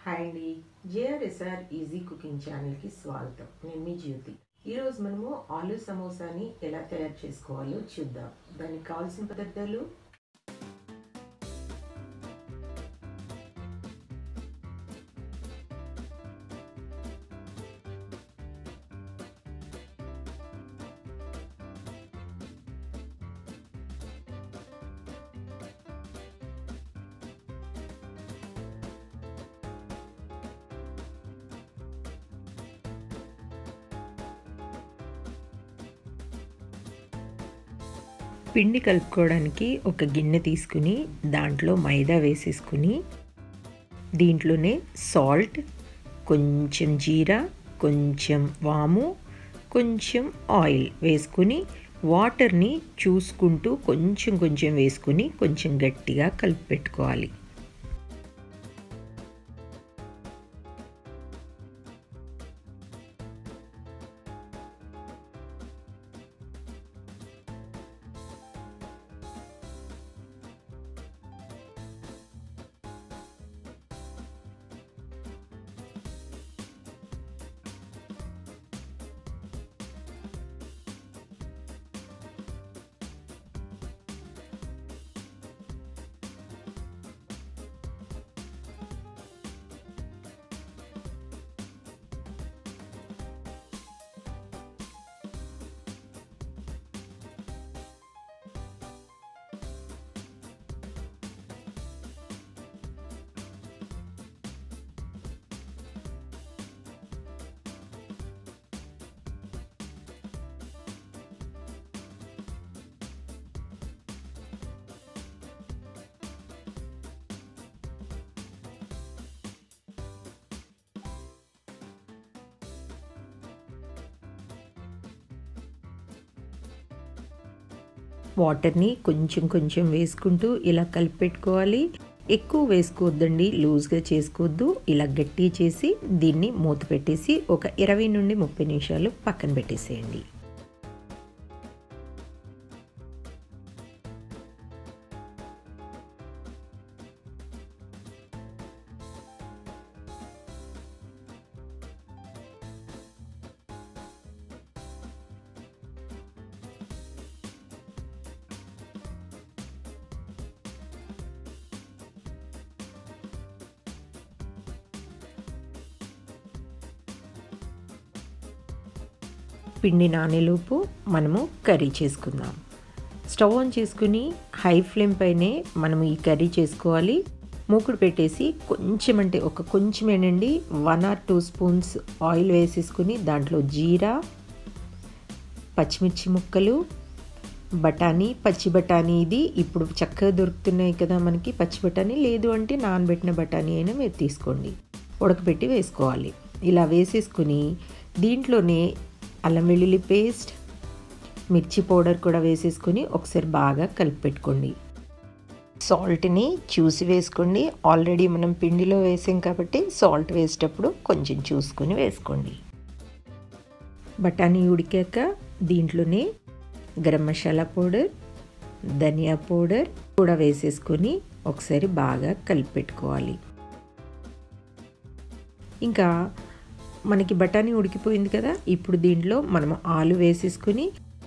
hi అండి జేఆర్ఎస్ఆర్ easy cooking ఛానల్కి స్వాగతం నేను మీ జ్యోతి ఈరోజు మనము ఆలు సమోసాని ఎలా తయారు చేసుకోవాలో చూద్దాం దానికి కావాల్సిన పదార్థాలు పిండి కలుపుకోవడానికి ఒక గిన్నె తీసుకుని దాంట్లో మైదా వేసేసుకుని దీంట్లోనే సాల్ట్ కొంచెం జీరా కొంచెం వాము కొంచెం ఆయిల్ వేసుకుని వాటర్ని చూసుకుంటూ కొంచెం కొంచెం వేసుకుని కొంచెం గట్టిగా కలిపి పెట్టుకోవాలి వాటర్ని కొంచెం కొంచెం వేసుకుంటూ ఇలా కలిపి పెట్టుకోవాలి ఎక్కువ వేసుకోవద్దండి లూజ్గా చేసుకోవద్దు ఇలా గట్టి చేసి దీన్ని మూత పెట్టేసి ఒక ఇరవై నుండి ముప్పై నిమిషాలు పక్కన పెట్టేసేయండి పిండి నానేలోపు మనము కర్రీ చేసుకుందాం స్టవ్ ఆన్ చేసుకుని హై ఫ్లేమ్ పైనే మనము ఈ కర్రీ చేసుకోవాలి మూకుడు పెట్టేసి కొంచెం అంటే ఒక కొంచెమేనండి one or two spoons oil వేసేసుకుని దాంట్లో జీరా పచ్చిమిర్చి ముక్కలు బఠానీ పచ్చి బఠానీ ఇది ఇప్పుడు చక్కగా దొరుకుతున్నాయి కదా మనకి పచ్చి బఠానీ లేదు అంటే నానబెట్టిన బఠానీ అయినా మీరు తీసుకోండి ఉడకబెట్టి వేసుకోవాలి ఇలా వేసేసుకుని దీంట్లోనే అల్లం వెల్లుల్లి పేస్ట్ మిర్చి పౌడర్ కూడా వేసేసుకొని ఒకసారి బాగా కలిపి పెట్టుకోండి సాల్ట్ని చూసి వేసుకోండి ఆల్రెడీ మనం పిండిలో వేసాం కాబట్టి సాల్ట్ వేసేటప్పుడు కొంచెం చూసుకొని వేసుకోండి బఠానీ ఉడికాక దీంట్లోనే గరం మసాలా పౌడర్ ధనియా పౌడర్ కూడా వేసేసుకొని ఒకసారి బాగా కలిపి పెట్టుకోవాలి ఇంకా మనకి బఠానీ ఉడికిపోయింది కదా ఇప్పుడు దీంట్లో మనము ఆలు వేసేసుకుని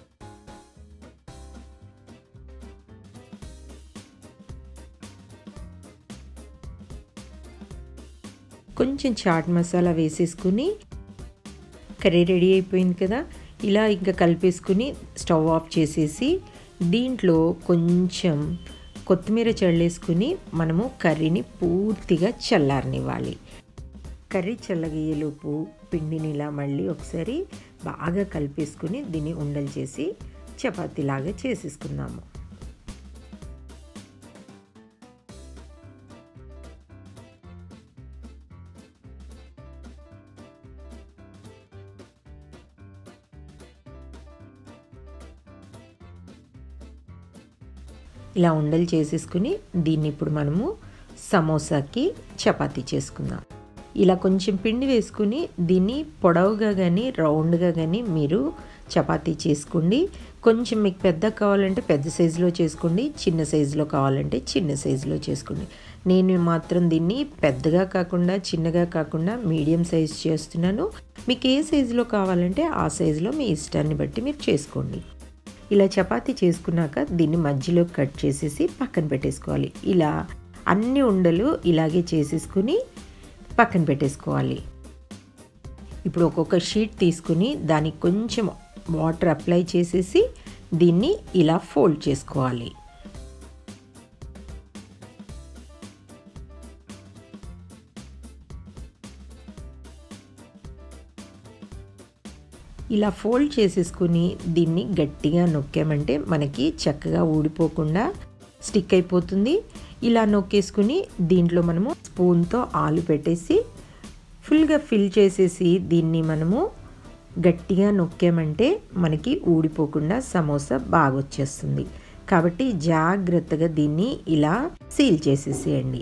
కొంచెం చాట్ మసాలా వేసేసుకుని కర్రీ రెడీ అయిపోయింది కదా ఇలా ఇంకా కలిపేసుకుని స్టవ్ ఆఫ్ చేసేసి దీంట్లో కొంచెం కొత్తిమీర చల్లేసుకుని మనము కర్రీని పూర్తిగా చల్లారనివ్వాలి కర్రీ చల్లగయ్యేలోపు పిండిని ఇలా మళ్ళీ ఒకసారి బాగా కలిపేసుకుని దీన్ని ఉండలు చేసి చపాతీలాగా చేసేసుకుందాము ఇలా ఉండలు చేసేసుకుని దీన్ని ఇప్పుడు మనము సమోసాకి చపాతీ చేసుకుందాం ఇలా కొంచెం పిండి వేసుకుని దీన్ని పొడవుగా కానీ రౌండ్గా కానీ మీరు చపాతీ చేసుకోండి కొంచెం మీకు పెద్ద కావాలంటే పెద్ద సైజులో చేసుకోండి చిన్న సైజులో కావాలంటే చిన్న సైజులో చేసుకోండి నేను మాత్రం దీన్ని పెద్దగా కాకుండా చిన్నగా కాకుండా మీడియం సైజ్ చేస్తున్నాను మీకు ఏ సైజులో కావాలంటే ఆ సైజులో మీ ఇష్టాన్ని బట్టి మీరు చేసుకోండి ఇలా చపాతీ చేసుకున్నాక దీన్ని మధ్యలో కట్ చేసేసి పక్కన పెట్టేసుకోవాలి ఇలా అన్ని ఉండలు ఇలాగే చేసేసుకుని పక్కన పెట్టేసుకోవాలి ఇప్పుడు ఒక్కొక్క షీట్ తీసుకుని దానికి కొంచెం వాటర్ అప్లై చేసేసి దీన్ని ఇలా ఫోల్డ్ చేసుకోవాలి ఇలా ఫోల్డ్ చేసేసుకుని దీన్ని గట్టిగా నొక్కామంటే మనకి చక్కగా ఊడిపోకుండా స్టిక్ అయిపోతుంది ఇలా నొక్కేసుకుని దీంట్లో మనము స్పూన్తో ఆలు పెట్టేసి ఫుల్గా ఫిల్ చేసేసి దీన్ని మనము గట్టిగా నొక్కామంటే మనకి ఊడిపోకుండా సమోసా బాగా వచ్చేస్తుంది కాబట్టి జాగ్రత్తగా దీన్ని ఇలా సీల్ చేసేసేయండి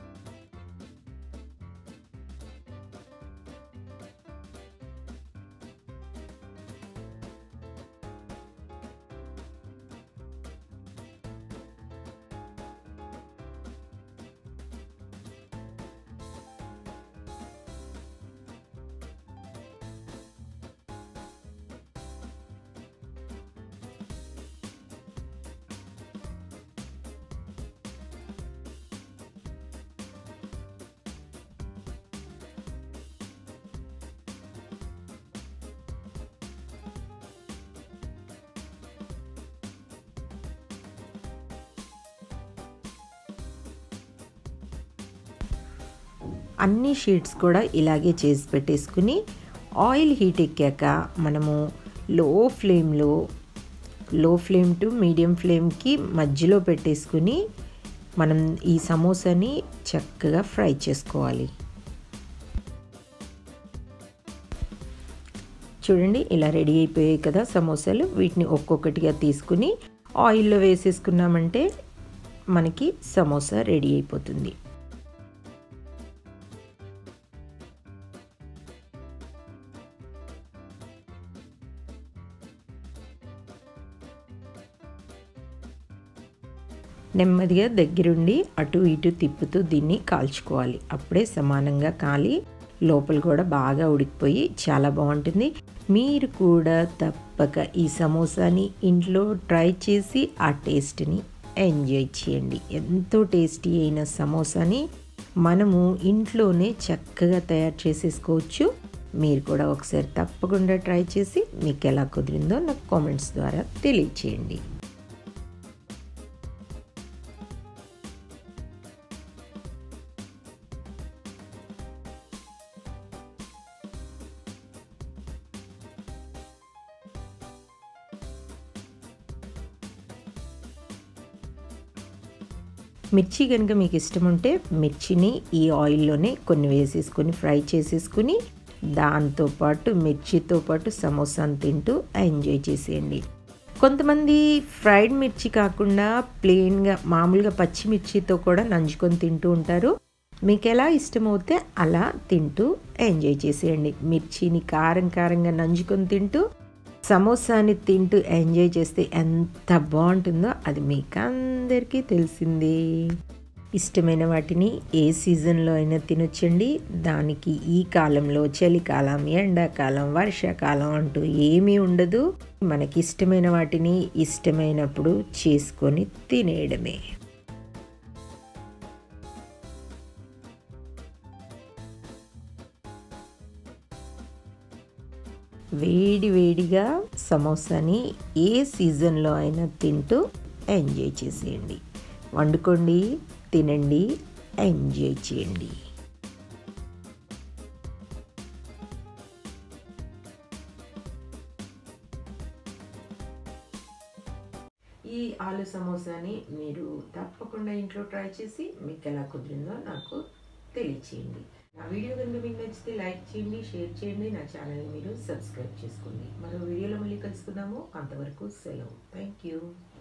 అన్ని షీట్స్ కూడా ఇలాగే చేసి పెట్టేసుకుని ఆయిల్ హీట్ ఎక్కాక మనము లో ఫ్లేమ్లో లో ఫ్లేమ్ టు మీడియం ఫ్లేమ్కి మధ్యలో పెట్టేసుకుని మనం ఈ సమోసాని చక్కగా ఫ్రై చేసుకోవాలి చూడండి ఇలా రెడీ అయిపోయాయి కదా సమోసాలు వీటిని ఒక్కొక్కటిగా తీసుకుని ఆయిల్లో వేసేసుకున్నామంటే మనకి సమోసా రెడీ అయిపోతుంది నెమ్మదిగా దగ్గరుండి అటు ఇటు తిప్పుతూ దీన్ని కాల్చుకోవాలి అప్పుడే సమానంగా కాలి లోపల కూడా బాగా ఉడికిపోయి చాలా బాగుంటుంది మీరు కూడా తప్పక ఈ సమోసాని ఇంట్లో ట్రై చేసి ఆ టేస్ట్ని ఎంజాయ్ చేయండి ఎంతో టేస్టీ అయిన సమోసాని మనము ఇంట్లోనే చక్కగా తయారు చేసేసుకోవచ్చు మీరు కూడా ఒకసారి తప్పకుండా ట్రై చేసి మీకు ఎలా కుదిరిందో నాకు కామెంట్స్ ద్వారా తెలియచేయండి మిర్చి కనుక మీకు ఇష్టం ఉంటే మిర్చిని ఈ ఆయిల్లోనే కొన్ని వేసేసుకొని ఫ్రై చేసేసుకుని దాంతోపాటు మిర్చితో పాటు సమోసాను తింటూ ఎంజాయ్ చేసేయండి కొంతమంది ఫ్రైడ్ మిర్చి కాకుండా ప్లెయిన్గా మామూలుగా పచ్చిమిర్చితో కూడా నంచుకొని తింటూ ఉంటారు మీకు ఎలా ఇష్టమవుతే అలా తింటూ ఎంజాయ్ చేసేయండి మిర్చిని కారం కారంగా నంచుకొని తింటూ సమోసాని తింటూ ఎంజాయ్ చేస్తే ఎంత బాగుంటుందో అది మీకు అందరికీ తెలిసిందే ఇష్టమైన వాటిని ఏ సీజన్లో అయినా తినొచ్చండి దానికి ఈ కాలంలో చలికాలం ఎండాకాలం వర్షాకాలం అంటూ ఏమీ ఉండదు మనకి ఇష్టమైన వాటిని ఇష్టమైనప్పుడు చేసుకొని తినేయడమే వేడి వేడిగా సమోసాని ఏ సీజన్లో అయినా తింటూ ఎంజాయ్ చేసేయండి వండుకోండి తినండి ఎంజాయ్ చేయండి ఈ ఆలు సమోసాని మీరు తప్పకుండా ఇంట్లో ట్రై చేసి మీకు ఎలా కుదిరిందో నాకు తెలియచేయండి నా వీడియో కనుక మీకు నచ్చితే లైక్ చేయండి షేర్ చేయండి నా ఛానల్ని మీరు సబ్స్క్రైబ్ చేసుకోండి మరో వీడియోలో మళ్ళీ కలుసుకుందాము అంతవరకు సెలవు థ్యాంక్ యూ